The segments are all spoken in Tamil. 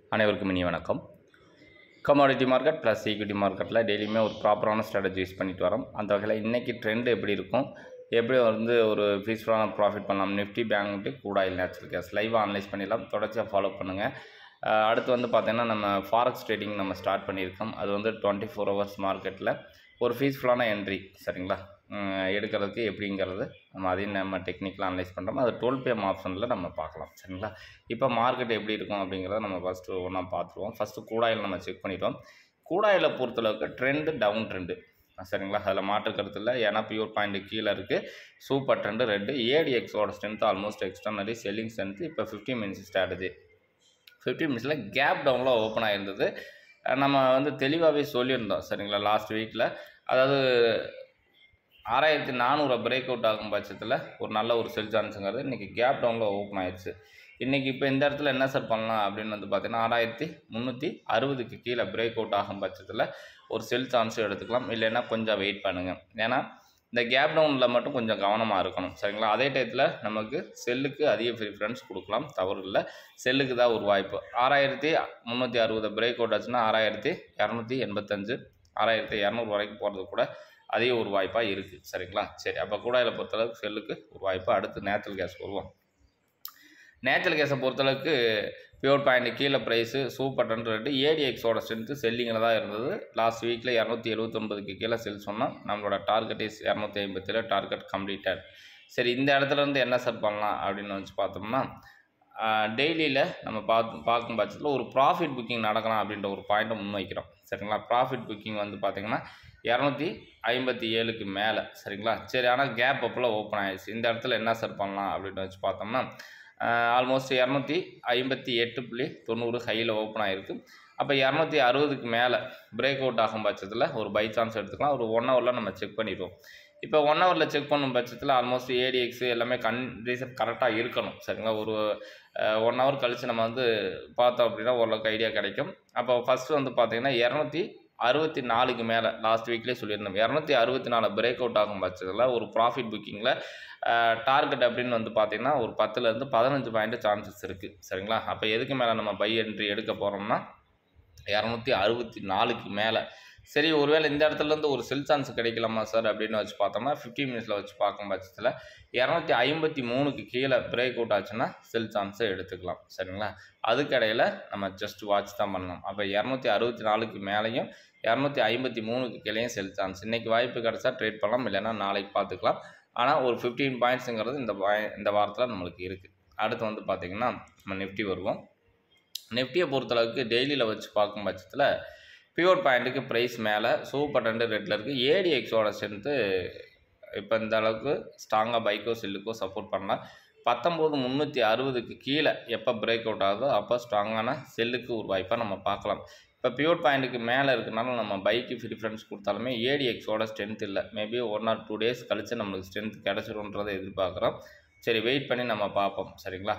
அனைவருக்கும் இனி வணக்கம் கமாடிட்டி மார்க்கெட் ப்ளஸ் ஈக்விட்டி மார்க்கெட்டில் டெய்லியுமே ஒரு ப்ராப்பரான ஸ்ட்ராட்டஜி யூஸ் பண்ணிட்டு வரோம் அந்த வகையில் இன்றைக்கி ட்ரெண்ட் எப்படி இருக்கும் எப்படி வந்து ஒரு பீஸ்ஃபுல்லான ப்ராஃபிட் பண்ணலாம் நிஃப்டி பேங்க் நிஃப்டி கூட இல்லை நேச்சுரல் கேஸ் லைவாக அனலைஸ் பண்ணிடலாம் தொடர்ச்சியாக ஃபாலோ பண்ணுங்கள் அஹ் அடுத்து வந்து பார்த்தீங்கன்னா நம்ம ஃபாரெக்ஸ் ட்ரேடிங் நம்ம ஸ்டார்ட் பண்ணியிருக்கோம் அது வந்து டுவெண்ட்டி ஃபோர் ஹவர்ஸ் மார்க்கெட்டில் ஒரு பீஸ்ஃபுல்லான என்ட்ரி சரிங்களா உம் எடுக்கிறதுக்கு எப்படிங்கிறது நம்ம அதையும் நம்ம டெக்னிக்கலாக அனலைஸ் பண்ணுறோம் அது டுவெல் பிஎம் ஆப்ஷனில் நம்ம பார்க்கலாம் சரிங்களா இப்போ மார்க்கெட் எப்படி இருக்கும் அப்படிங்கிறத நம்ம ஃபஸ்ட்டு ஒன்றா பார்த்துருவோம் ஃபஸ்ட்டு கூடாயில் நம்ம செக் பண்ணிட்டோம் கூடாயில் பொறுத்தளவுக்கு ட்ரெண்டு டவுன் ட்ரெண்டு சரிங்களா அதில் மாற்று கருத்து இல்லை ஏன்னா பியூர் பாயிண்ட் கீழே இருக்குது சூப்பர் ட்ரெண்டு ரெண்டு ஏடிஎக்ஸோட strength almost extraordinary selling strength இப்போ ஃபிஃப்டி மினிட்ஸ் ஸ்ட்ராட்டஜி ஃபிஃப்டி மினிட்ஸில் கேப் டவுனில் ஓப்பன் ஆகிருந்தது அஹ் நம்ம வந்து தெளிவாகவே சொல்லியிருந்தோம் சரிங்களா லாஸ்ட் வீக்கில் அதாவது ஆறாயிரத்தி நானூறு பிரேக் அவுட் ஆகும் பட்சத்தில் ஒரு நல்ல ஒரு செல் சான்ஸுங்கிறது இன்றைக்கி கேப் டவுனில் ஓப்பன் ஆயிடுச்சு இன்றைக்கி இப்போ இந்த இடத்துல என்ன சார் பண்ணலாம் அப்படின்னு வந்து பார்த்தீங்கன்னா ஆறாயிரத்தி முந்நூற்றி அறுபதுக்கு கீழே பிரேக் அவுட் ஆகும் பட்சத்தில் ஒரு செல் சான்ஸும் எடுத்துக்கலாம் இல்லைன்னா கொஞ்சம் வெயிட் பண்ணுங்கள் ஏன்னா இந்த கேப் டவுனில் மட்டும் கொஞ்சம் கவனமாக இருக்கணும் சரிங்களா அதே டயத்தில் நமக்கு செல்லுக்கு அதிக ப்ரிஃபரன்ஸ் கொடுக்கலாம் தவறு இல்லை செல்லுக்கு தான் ஒரு வாய்ப்பு ஆறாயிரத்தி முந்நூற்றி அறுபது பிரேக் அவுட் ஆச்சுன்னா ஆறாயிரத்தி இரநூத்தி எண்பத்தஞ்சு ஆறாயிரத்தி இரநூறு வரைக்கும் போகிறது கூட அதிக ஒரு வாய்ப்பாக இருக்குது சரிங்களா சரி அப்போ கூட இதில் பொறுத்தளவுக்கு செல்லுக்கு ஒரு வாய்ப்பு அடுத்து நேச்சுரல் கேஸ் வருவோம் நேச்சுரல் கேஸை பொறுத்தளவுக்கு பியூர் பாயிண்ட் கீழே ப்ரைஸு சூப்பர் டென் ரெண்டு ஏடிஎக்ஸோட ஸ்ட்ரென்த்து செல்லிங்கில் தான் இருந்தது லாஸ்ட் வீக்கில் இரநூத்தி எழுபத்தொன்பதுக்கு கீழே செல் சொன்னோம் நம்மளோட டார்கெட் இஸ் இரநூத்தி ஐம்பத்தில் டார்கெட் கம்ப்ளீட்டட் சரி இந்த இடத்துல இருந்து என்ன சார் பண்ணலாம் அப்படின்னு வச்சு பார்த்தோம்னா டெய்லியில் நம்ம பார்த்து பார்க்கும் பட்சத்தில் ஒரு ப்ராஃபிட் புக்கிங் நடக்கலாம் அப்படின்ற ஒரு பாயிண்ட்டை முன்வைக்கிறோம் சரிங்களா ப்ராஃபிட் புக்கிங் வந்து பார்த்திங்கன்னா இரநூத்தி ஐம்பத்தி ஏழுக்கு மேலே சரிங்களா சரி ஆனால் கேப் அப்போலாம் ஓப்பன் ஆயிடுச்சு இந்த இடத்துல என்ன சார் பண்ணலாம் அப்படின்னு வச்சு பார்த்தோம்னா ஆல்மோஸ்ட் இரநூத்தி ஐம்பத்தி எட்டு புள்ளி தொண்ணூறு ஹையில் ஓப்பன் ஆகிருக்கு அப்போ இரநூத்தி அறுபதுக்கு மேலே பிரேக் அவுட் ஆகும் பட்சத்தில் ஒரு பை சான்ஸ் எடுத்துக்கலாம் ஒரு ஒன் ஹவரில் நம்ம செக் பண்ணிடுவோம் இப்போ ஒன் ஹவரில் செக் பண்ணும் பட்சத்தில் ஆல்மோஸ்ட் ஏடிஎக்ஸ் எல்லாமே கண்டிஷன் கரெக்டாக இருக்கணும் சரிங்களா ஒரு ஒன் ஹவர் கழித்து நம்ம வந்து பார்த்தோம் அப்படின்னா ஓரளவுக்கு ஐடியா கிடைக்கும் அப்போ ஃபஸ்ட்டு வந்து பார்த்திங்கன்னா இரநூத்தி அறுபத்தி நாலுக்கு மேலே லாஸ்ட் வீக்லேயே சொல்லியிருந்தோம் இரநூத்தி அறுபத்தி நாலு பிரேக் அவுட் ஆகும் பட்சத்தில் ஒரு ப்ராஃபிட் புக்கிங்கில் டார்கெட் அப்படின்னு வந்து பார்த்திங்கன்னா ஒரு பத்துலேருந்து பதினஞ்சு பாயிண்ட் சான்சஸ் இருக்குது சரிங்களா அப்போ எதுக்கு மேலே நம்ம பை என்ட்ரி எடுக்க போகிறோம்னா இரநூத்தி அறுபத்தி நாலுக்கு மேலே சரி ஒருவேளை இந்த இடத்துலேருந்து ஒரு செல் சான்ஸ் கிடைக்கலாமா சார் அப்படின்னு வச்சு பார்த்தோம்னா ஃபிஃப்டி மினிட்ஸில் வச்சு பார்க்கும் பட்சத்தில் இரநூத்தி ஐம்பத்தி மூணுக்கு கீழே பிரேக் அவுட் ஆச்சுன்னா செல் சான்ஸை எடுத்துக்கலாம் சரிங்களா அதுக்கடையில் நம்ம ஜஸ்ட் வாட்ச் தான் பண்ணலாம் அப்போ இரநூத்தி அறுபத்தி நாலுக்கு மேலேயும் இரநூத்தி ஐம்பத்தி மூணுக்கு கீழேயும் செல் சான்ஸ் இன்றைக்கி வாய்ப்பு கிடச்சா ட்ரேட் பண்ணலாம் இல்லைன்னா நாளைக்கு பார்த்துக்கலாம் ஆனால் ஒரு ஃபிஃப்டீன் பாயிண்ட்ஸுங்கிறது இந்த வாய் இந்த வாரத்தில் நம்மளுக்கு இருக்குது அடுத்து வந்து பார்த்திங்கன்னா நம்ம நிஃப்டி வருவோம் நிஃப்டியை பொறுத்தளவுக்கு டெய்லியில் வச்சு பார்க்கும் பட்சத்தில் பியூர் பாயிண்ட்டுக்கு ப்ரைஸ் மேலே சூப்பர் ரெண்டு ரெட்டில் இருக்குது ஏடிஎக்ஸோட ஸ்ட்ரென்த்து இப்போ இந்த அளவுக்கு ஸ்ட்ராங்காக பைக்கோ செல்லுக்கோ சப்போர்ட் பண்ணலாம் பத்தொம்போது முந்நூற்றி அறுபதுக்கு கீழே எப்போ பிரேக் அவுட் ஆகுதோ அப்போ ஸ்ட்ராங்கான செல்லுக்கு ஒரு வாய்ப்பாக நம்ம பார்க்கலாம் இப்போ பியூர் பாயிண்ட்டுக்கு மேலே இருக்கனால நம்ம பைக்கு ப்ரிஃபரன்ஸ் கொடுத்தாலுமே ஏடிஎக்ஸோட ஸ்ட்ரென்த் இல்லை maybe one or two days கழித்து நம்மளுக்கு ஸ்ட்ரென்த் கிடச்சிருன்றதை எதிர்பார்க்குறோம் சரி வெயிட் பண்ணி நம்ம பார்ப்போம் சரிங்களா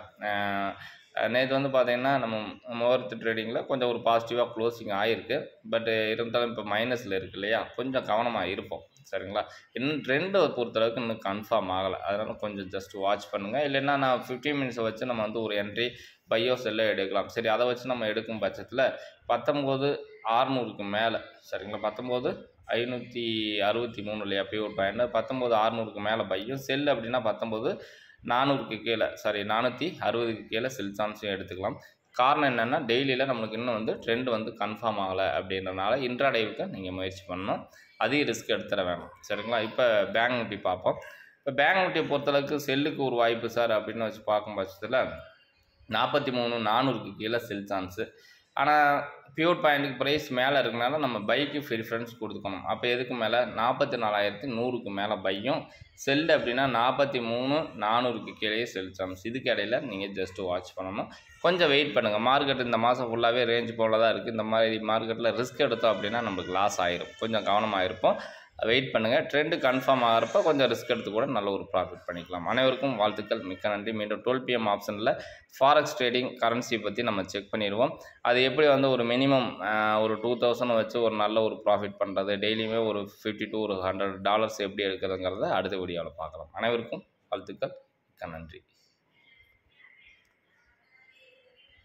நேற்று வந்து பார்த்திங்கன்னா நம்ம முகூர்த்த ட்ரேடிங்கில் கொஞ்சம் ஒரு பாசிட்டிவாக க்ளோசிங் ஆகிருக்கு பட் இருந்தாலும் இப்போ மைனஸில் இருக்கு இல்லையா கொஞ்சம் கவனமாக இருப்போம் சரிங்களா இன்னும் ட்ரெண்டை பொறுத்தளவுக்கு இன்னும் கன்ஃபார்ம் ஆகலை அதனால் கொஞ்சம் ஜஸ்ட் வாட்ச் பண்ணுங்கள் இல்லைன்னா நான் ஃபிஃப்டீன் மினிட்ஸை வச்சு நம்ம வந்து ஒரு என்ட்ரி பையோ செல்ல எடுக்கலாம் சரி அதை வச்சு நம்ம எடுக்கும் பட்சத்தில் பத்தொம்போது ஆறுநூறுக்கு மேலே சரிங்களா பத்தொம்போது ஐநூற்றி அறுபத்தி மூணு இல்லையா பியூர் பாயிண்ட் பத்தொம்போது ஆறுநூறுக்கு மேலே பையும் செல் அப்படின்னா பத்தொம்போது நானூறுக்கு கீழே சாரி நானூற்றி அறுபதுக்கு கீழே செல் சான்ஸையும் எடுத்துக்கலாம் காரணம் என்னென்னா டெய்லியில் நம்மளுக்கு இன்னும் வந்து ட்ரெண்ட் வந்து கன்ஃபார்ம் ஆகலை அப்படின்றனால இன்ட்ராடேவுக்கு நீங்கள் முயற்சி பண்ணணும் அதிக ரிஸ்க் எடுத்துட வேணாம் சரிங்களா இப்போ பேங்க் நிஃப்டி பார்ப்போம் இப்போ பேங்க் நிஃப்டியை பொறுத்தளவுக்கு செல்லுக்கு ஒரு வாய்ப்பு சார் அப்படின்னு வச்சு பார்க்கும் பட்சத்தில் நாற்பத்தி மூணு நானூறுக்கு கீழே செல் சான்ஸு ஆனால் பியூர் பாயிண்ட்டுக்கு ப்ரைஸ் மேலே இருக்கனால நம்ம பைக்கு ப்ரிஃபரன்ஸ் கொடுத்துக்கணும் அப்போ எதுக்கு மேலே நாற்பத்தி நாலாயிரத்தி நூறுக்கு மேலே பையும் செல் அப்படின்னா நாற்பத்தி மூணு நானூறுக்கு கீழே செல் சான்ஸ் இதுக்கு இடையில நீங்கள் ஜஸ்ட்டு வாட்ச் பண்ணணும் கொஞ்சம் வெயிட் பண்ணுங்கள் மார்க்கெட் இந்த மாதம் ஃபுல்லாகவே ரேஞ்ச் போல தான் இருக்குது இந்த மாதிரி மார்க்கெட்டில் ரிஸ்க் எடுத்தோம் அப்படின்னா நம்மளுக்கு லாஸ் ஆயிரும் கொஞ்சம் கவனமாக இருப்போம் வெயிட் பண்ணுங்கள் ட்ரெண்டு கன்ஃபார்ம் ஆகிறப்ப கொஞ்சம் ரிஸ்க் எடுத்து கூட நல்ல ஒரு ப்ராஃபிட் பண்ணிக்கலாம் அனைவருக்கும் வாழ்த்துக்கள் மிக்க நன்றி மீண்டும் டுவெல் பிஎம் ஆப்ஷனில் ஃபாரெக்ஸ் ட்ரேடிங் கரன்சி பற்றி நம்ம செக் பண்ணிடுவோம் அது எப்படி வந்து ஒரு மினிமம் ஒரு டூ தௌசண்ட் வச்சு ஒரு நல்ல ஒரு ப்ராஃபிட் பண்ணுறது டெய்லியுமே ஒரு ஃபிஃப்டி டூ ஒரு ஹண்ட்ரட் டாலர்ஸ் எப்படி எடுக்கிறதுங்கிறத அடுத்த வீடியோவில் பார்க்கலாம் அனைவருக்கும் வாழ்த்துக்கள் மிக்க நன்றி